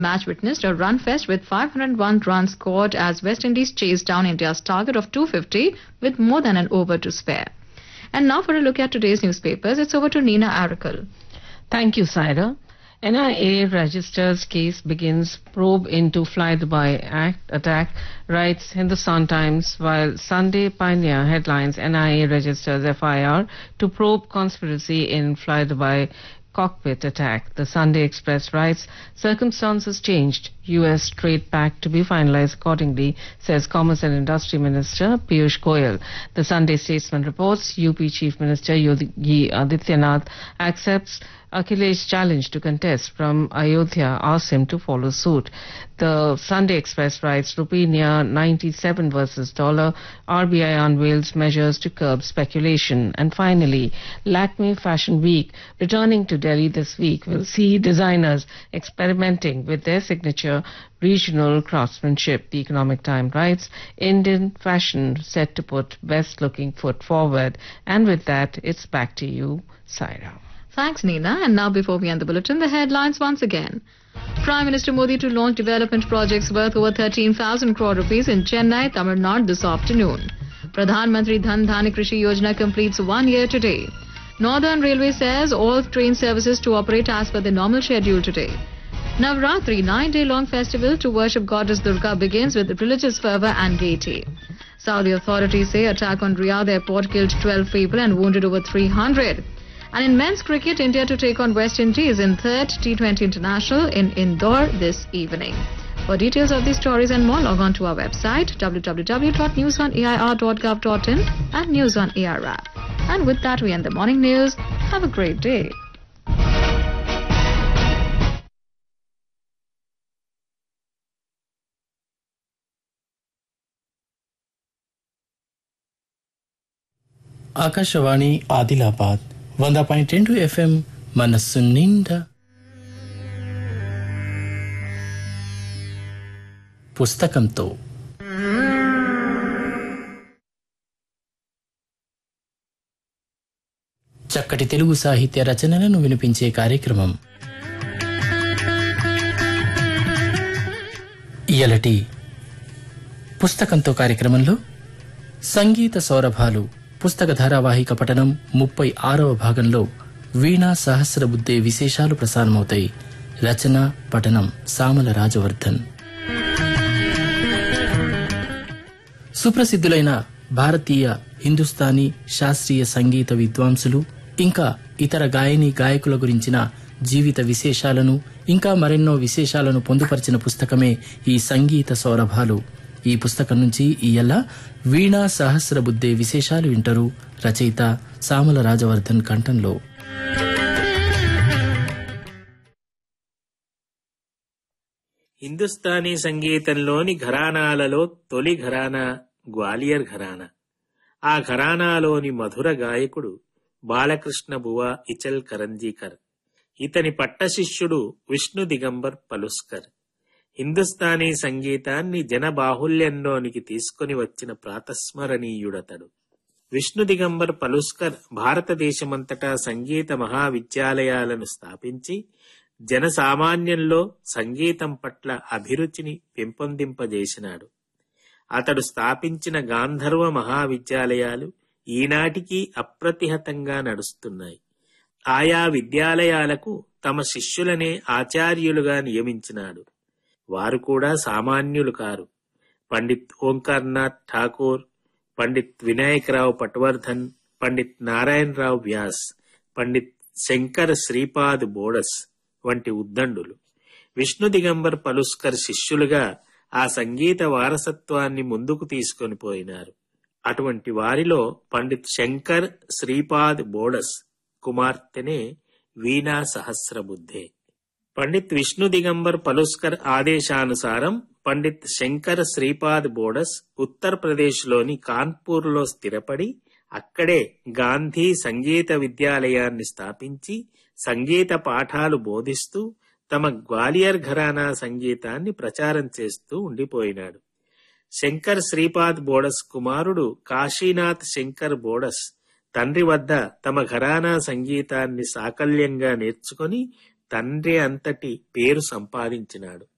Match witnessed a run fest with 501 runs scored as West Indies chased down India's target of 250 with more than an over to spare. And now for a look at today's newspapers, it's over to Nina Arakel. Thank you, Saira. NIA registers case begins probe into Fly Dubai Act attack, writes Hindustan Times, while Sunday Pioneer headlines NIA registers FIR to probe conspiracy in Fly Dubai cockpit attack. The Sunday Express writes, circumstances changed. U.S. trade pact to be finalized accordingly, says Commerce and Industry Minister Piyush Goyal. The Sunday Statesman reports UP Chief Minister Yogi Adityanath accepts Akhilesh's challenge to contest from Ayodhya asks him to follow suit. The Sunday Express writes rupee near 97 versus dollar. RBI unveils measures to curb speculation. And finally, Lakme Fashion Week returning to Delhi this week will see designers experimenting with their signature regional craftsmanship. The Economic Times writes Indian fashion set to put best looking foot forward. And with that, it's back to you, Saira. Thanks, Nina. And now, before we end the bulletin, the headlines once again. Prime Minister Modi to launch development projects worth over 13,000 crore rupees in Chennai, Tamil Nadu this afternoon. Pradhan Mantri Dhan Dhani Krishi Yojana completes one year today. Northern Railway says all train services to operate as per the normal schedule today. Navratri, nine-day-long festival to worship goddess Durga begins with religious fervor and gaiety. Saudi authorities say attack on Riyadh airport killed 12 people and wounded over 300. And in men's cricket, India to take on West Indies in third T20 International in Indore this evening. For details of these stories and more, log on to our website www.newsoneair.gov.in and News on AR app. And with that, we end the morning news. Have a great day. Akashvani Adilabad వంద point రెండు FM మనస్సు నిండా పుస్తకంతో చక్కటి తెలుగు సాహిత్య రచనలను వినిపించే కార్యక్రమం ఇయలటి పుస్తకంతో కార్యక్రమంలో సంగీత సౌరభాలు పుస్తక ధారావాహిక పఠనం ముప్పై ఆరవ భాగంలో వీణా సహస్రబుద్ధే విశేషాలు ప్రసారమవుతాయి రచన పఠనం సామల రాజవర్ధన్ సుప్రసిద్ధులైన భారతీయ హిందుస్థానీ శాస్త్రీయ సంగీత విద్వాంసులు ఇంకా ఇతర గాయని గాయకుల గురించిన జీవిత విశేషాలను ఇంకా మరెన్నో విశేషాలను పొందుపరిచిన పుస్తకమే ఈ సంగీత సౌరభాలు ఈ పుస్తకం నుంచి ఇయ్యల్ల వీణా సహస్రబుద్ధే విశేషాలు వింటారు రచయిత సామల రాజవర్ధన్ కంఠంలో హిందుస్థానీ సంగీతంలోని ఘరానాలలో తొలి ఘరానా గ్వాలియర్ ఘరానా ఆ ఘరానాలోని మధుర గాయకుడు బాలకృష్ణ బువా ఇచల్ కరంజీకర్ ఇతని పట్టశిష్యుడు విష్ణు దిగంబర్ పలుస్కర్ హిందుస్థానీ సంగీతాన్ని జనబాహుల్యంలోనికి తీసుకుని వచ్చిన ప్రాతస్మరణీయుడతడు విష్ణు దిగంబర్ పలుస్కర్ భారతదేశమంతటా సంగీత మహావిద్యాలయాలను స్థాపించి జనసామాన్యంలో సంగీతం పట్ల అభిరుచిని పెంపొందింపజేసినాడు అతడు స్థాపించిన గాంధర్వ మహావిద్యాలయాలు ఈనాటికి అప్రతిహతంగా నడుస్తున్నాయి ఆయా విద్యాలయాలకు తమ శిష్యులనే ఆచార్యులుగా నియమించినాడు వారు కూడా సామాన్యులు కారు పండిత్ ఓంకార్నాథ్ ఠాకూర్ పండిత్ వినాయకరావు పట్వర్ధన్ పండిత్ నారాయణరావు వ్యాస్ పండిత్ శంకర్ శ్రీపాద్ బోడస్ వంటి ఉద్దండులు విష్ణు దిగంబర్ పలుస్కర్ శిష్యులుగా ఆ సంగీత వారసత్వాన్ని ముందుకు తీసుకొని పోయినారు అటువంటి వారిలో పండిత్ శంకర్ శ్రీపాద్ బోడస్ కుమార్తెనే వీణా సహస్రబుద్ధే పండిత్ విష్ణు దిగంబర్ పలుస్కర్ ఆదేశానుసారం పండిత్ శంకర్ శ్రీపాద్ బోడస్ ఉత్తరప్రదేశ్లోని కాన్పూర్లో స్థిరపడి అక్కడే గాంధీ సంగీత విద్యాలయాన్ని స్థాపించి సంగీత పాఠాలు బోధిస్తూ తమ గ్వాలియర్ ఘరానా సంగీతాన్ని ప్రచారం చేస్తూ ఉండిపోయినాడు శంకర్ శ్రీపాద్ బోడస్ కుమారుడు కాశీనాథ్ శంకర్ బోడస్ తండ్రి వద్ద తమ ఘరానా సంగీతాన్ని సాకల్యంగా నేర్చుకొని తండ్రి అంతటి పేరు సంపాదించినాడు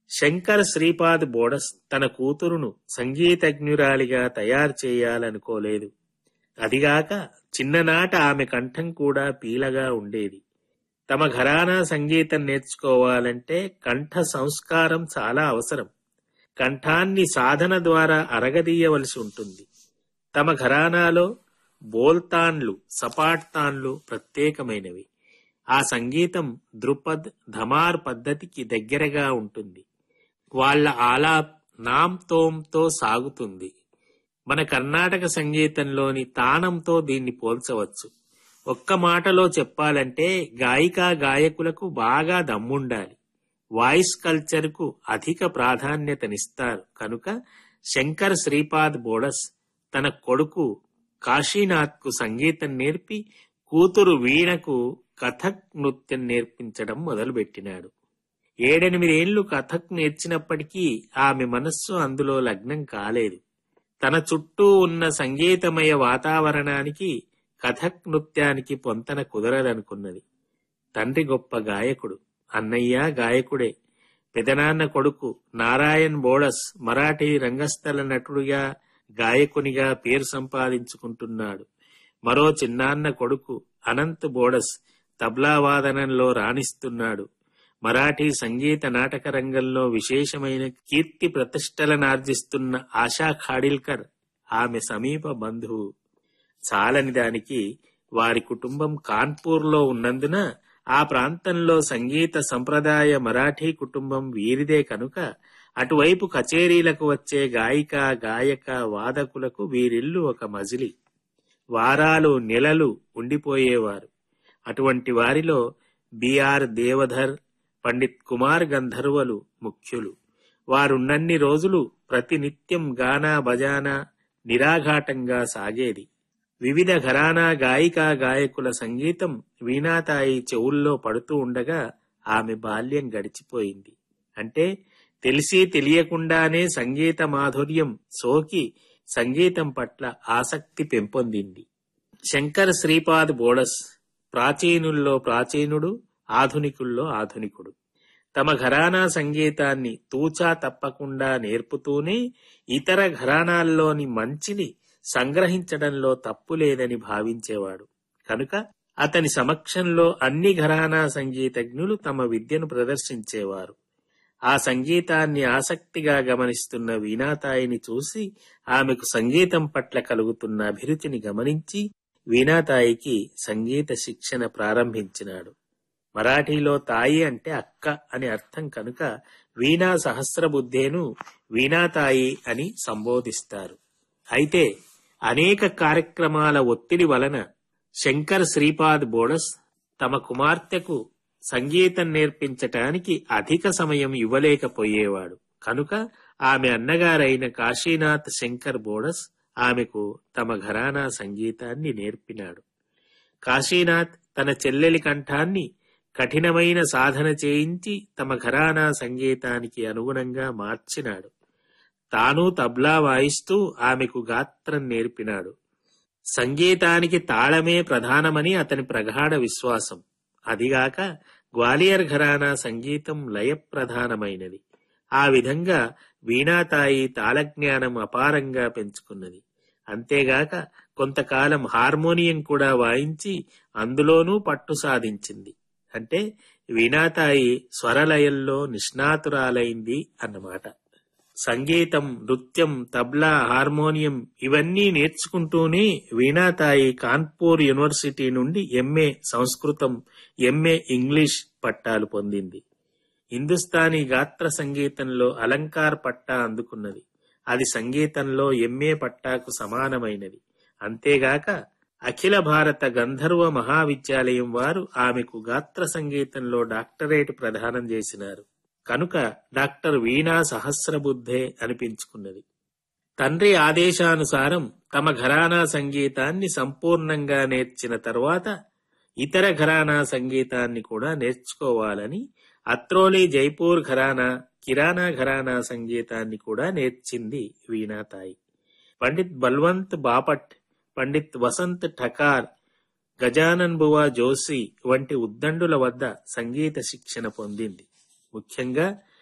శంకర్ శ్రీపాద్ బోడస్ తన కూతురును సంగీతజ్ఞురాలిగా తయారు చేయాలనుకోలేదు అదిగాక చిన్ననాట ఆమె కంఠం కూడా పీలగా ఉండేది తమ ఘరానా సంగీతం నేర్చుకోవాలంటే కంఠ సంస్కారం చాలా అవసరం కంఠాన్ని సాధన ద్వారా అరగదీయవలసి ఉంటుంది తమ ఘరానాలో బోల్తాన్లు సపాట్తాన్లు ప్రత్యేకమైనవి ఆ సంగీతం ద్రుపద్ ధమార్ పద్ధతికి దగ్గరగా ఉంటుంది వాళ్ళ ఆలాప్ నామ్తోంతో సాగుతుంది మన కర్ణాటక సంగీతంలోని తానంతో దీన్ని పోల్చవచ్చు ఒక్క మాటలో చెప్పాలంటే గాయికా గాయకులకు బాగా దమ్ముండాలి వాయిస్ కల్చర్ కు అధిక ప్రాధాన్యతనిస్తారు కనుక శంకర్ శ్రీపాద్ బోడస్ తన కొడుకు కాశీనాథ్ కు సంగీతం నేర్పి కూతురు వీణకు కథక్ నృత్యం నేర్పించడం మొదలుపెట్టినాడు ఏడెనిమిదేళ్లు కథక్ నేర్చినప్పటికీ ఆమె మనస్సు అందులో లగ్నం కాలేదు తన చుట్టూ ఉన్న సంగీతమయ వాతావరణానికి కథక్ నృత్యానికి పొంతన కుదరదనుకున్నది తండ్రి గొప్ప గాయకుడు అన్నయ్య గాయకుడే పెదనాన్న కొడుకు నారాయణ్ బోడస్ మరాఠీ రంగస్థల నటుడిగా గాయకునిగా పేరు సంపాదించుకుంటున్నాడు మరో చిన్నాన్న కొడుకు అనంత్ బోడస్ తబ్లావాదనంలో రాణిస్తున్నాడు మరాఠీ సంగీత నాటక రంగంలో విశేషమైన కీర్తి ప్రతిష్టలనార్జిస్తున్న ఆశా ఖాడిల్కర్ ఆమె సమీప బంధువు చాలని దానికి వారి కుటుంబం కాన్పూర్లో ఉన్నందున ఆ ప్రాంతంలో సంగీత సంప్రదాయ మరాఠీ కుటుంబం వీరిదే కనుక అటువైపు కచేరీలకు వచ్చే గాయిక గాయక వాదకులకు వీరిల్లు ఒక మజిలి వారాలు నెలలు ఉండిపోయేవారు అటువంటి వారిలో బిఆర్ దేవధర్ పండిత్ కుమార్ గంధర్వలు ముఖ్యులు వారున్నన్ని రోజులు ప్రతినిత్యం గానా బజానా నిరాఘాటంగా సాగేది వివిధ ఘరానా గాయికా గాయకుల సంగీతం వీణాతాయి చెవుల్లో పడుతూ ఉండగా ఆమె బాల్యం గడిచిపోయింది అంటే తెలిసి తెలియకుండానే సంగీత మాధుర్యం సోకి సంగీతం పట్ల ఆసక్తి పెంపొందింది శంకర్ శ్రీపాద్ బోడస్ ప్రాచీనుల్లో ప్రాచీనుడు ఆధునికుల్లో ఆధునికుడు తమ ఘరానా సంగీతాన్ని తూచా తప్పకుండా నేర్పుతూనే ఇతర ఘరానాల్లోని మంచిని సంగ్రహించడంలో తప్పు లేదని భావించేవాడు కనుక అతని సమక్షంలో అన్ని ఘరానా సంగీతజ్ఞులు తమ విద్యను ప్రదర్శించేవారు ఆ సంగీతాన్ని ఆసక్తిగా గమనిస్తున్న వీణాతాయిని చూసి ఆమెకు సంగీతం పట్ల కలుగుతున్న అభిరుచిని గమనించి వీణాతాయికి సంగీత శిక్షణ ప్రారంభించినాడు మరాఠీలో తాయి అంటే అక్క అని అర్థం కనుక వీణా సహస్రబుద్ధేను వీణాతాయి అని సంబోధిస్తారు అయితే అనేక కార్యక్రమాల ఒత్తిడి వలన శంకర్ శ్రీపాద్ బోడస్ తమ కుమార్తెకు సంగీతం నేర్పించటానికి అధిక సమయం ఇవ్వలేకపోయేవాడు కనుక ఆమె అన్నగారైన కాశీనాథ్ శంకర్ బోడస్ ఆమెకు తమ ఘరానా సంగీతాన్ని నేర్పినాడు కాశీనాథ్ తన చెల్లెలి కంఠాన్ని కఠినమైన సాధన చేయించి తమ ఘరానా సంగీతానికి అనుగుణంగా మార్చినాడు తాను తబ్లా వాయిస్తూ ఆమెకు గాత్రం నేర్పినాడు సంగీతానికి తాళమే ప్రధానమని అతని ప్రగాఢ విశ్వాసం అదిగాక గ్వాలియర్ ఘరానా సంగీతం లయప్రధానమైనది ఆ విధంగా వీణాతాయి తాళజ్ఞానం అపారంగా పెంచుకున్నది అంతేగాక కొంతకాలం హార్మోనియం కూడా వాయించి అందులోనూ పట్టు సాధించింది అంటే వీణాతాయి స్వరలయంలో నిష్ణాతురాలైంది అన్నమాట సంగీతం నృత్యం తబ్లా హార్మోనియం ఇవన్నీ నేర్చుకుంటూనే వీణాతాయి కాన్పూర్ యూనివర్సిటీ నుండి ఎంఏ సంస్కృతం ఎంఏ ఇంగ్లీష్ పట్టాలు పొందింది హిందుస్థానీ గాత్ర సంగీతంలో అలంకార్ పట్టా అందుకున్నది అది సంగీతంలో ఎంఏ పట్టాకు సమానమైనది అంతేగాక అఖిల భారత గంధర్వ మహావిద్యాలయం వారు ఆమెకు గాత్ర సంగీతంలో డాక్టరేట్ ప్రదానం చేసినారు కనుక డాక్టర్ వీణా సహస్రబుద్ధే అనిపించుకున్నది తండ్రి ఆదేశానుసారం తమ ఘరానా సంగీతాన్ని సంపూర్ణంగా నేర్చిన తరువాత ఇతర ఘరానా సంగీతాన్ని కూడా నేర్చుకోవాలని అత్రోలి జైపూర్ ఘరానా కిరాణా ఘరానా సంగీతాన్ని కూడా నేర్చింది వీణాతాయి పండిత్ బల్వంత్ బాపట్ పండిత్ వసంత్ ఠకార్ గజానన్ బువా జోషి వంటి ఉద్దండుల వద్ద సంగీత శిక్షణ పొందింది ముఖ్యంగా